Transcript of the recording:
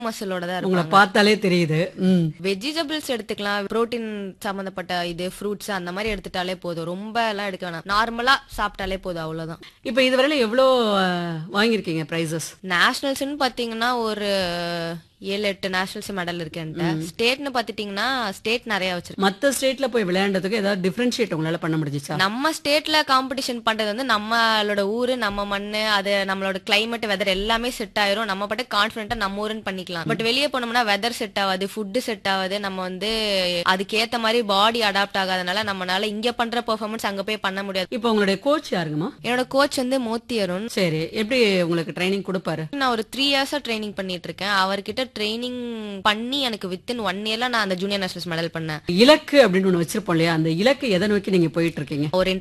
மசிலோட தான் உங்களை இருப்பாங்க பார்த்தாலே தெரியுது ம் வெஜிடபிள்ஸ் எடுத்துக்கலாம் புரோட்டீன் சம்பந்தப்பட்ட இது ஃப்ரூட்ஸ் அந்த மாதிரி எடுத்துட்டாலே போதும் ரொம்ப எல்லாம் எடுக்க வேணாம் நார்மலா சாப்பிட்டாலே போதும் அவ்வளவுதான் இப்ப இதுவரையில எவ்வளோ அஹ், வாங்கியிருக்கீங்க பிரைசஸ் நேஷனல்ஸ்னு பாத்தீங்கன்னா ஒரு ஏழு எட்டு நேஷனல்ஸ் மெடல் இருக்கு என்கிட்ட ஸ்டேட்னு பாத்துட்டீங்கன்னா ஸ்டேட் நிறைய வச்சிருக்கேன் மத்த ஸ்டேட்ல போய் விளையாண்டதுக்கு ஏதாவது டிஃபரன்ஷியேட் உங்களால பண்ண முடிஞ்சிச்சா நம்ம ஸ்டேட்ல காம்படிஷன் பண்றது வந்து நம்மளோட ஊரு நம்ம மண்ணு அது நம்மளோட கிளைமேட் வெதர் எல்லாமே செட் ஆயிரும் நம்ம பாட்டு கான்பிடண்டா நம்ம ஊருன்னு பண்ணிக்கலாம் பட் வெளியே போனோம்னா வெதர் செட் ஆகாது ஃபுட்டு செட் ஆகாது நம்ம வந்து அதுக்கேத்த மாதிரி பாடி அடாப்ட் ஆகாதனால நம்மனால இங்க பண்ற பெர்ஃபார்மன்ஸ் அங்க போய் பண்ண முடியாது இப்போ உங்களுடைய கோச் யாருங்கம்மா என்னோட கோச் வந்து மோத்தி அருண் சரி எப்படி உங்களுக்கு ட்ரைனிங் கொடுப்பாரு நான் ஒரு த்ரீ இயர்ஸா ட்ரைனிங் பண்ணிட்டு இருக்கேன் அவர்கிட்ட ட்ரைனிங் பண்ணி எனக்கு வித்தின் ஒன் இயர்ல நான் அந்த ஜூனியர் நேஷனல்ஸ் மெடல் பண்ணேன் இலக்கு அப்படின்னு ஒண்ணு வச்சிருப்போம் இல்லையா அந்த இலக்கு எதை நோக்கி நீங்க போயிட்டு இருக்கீங்க ஒரு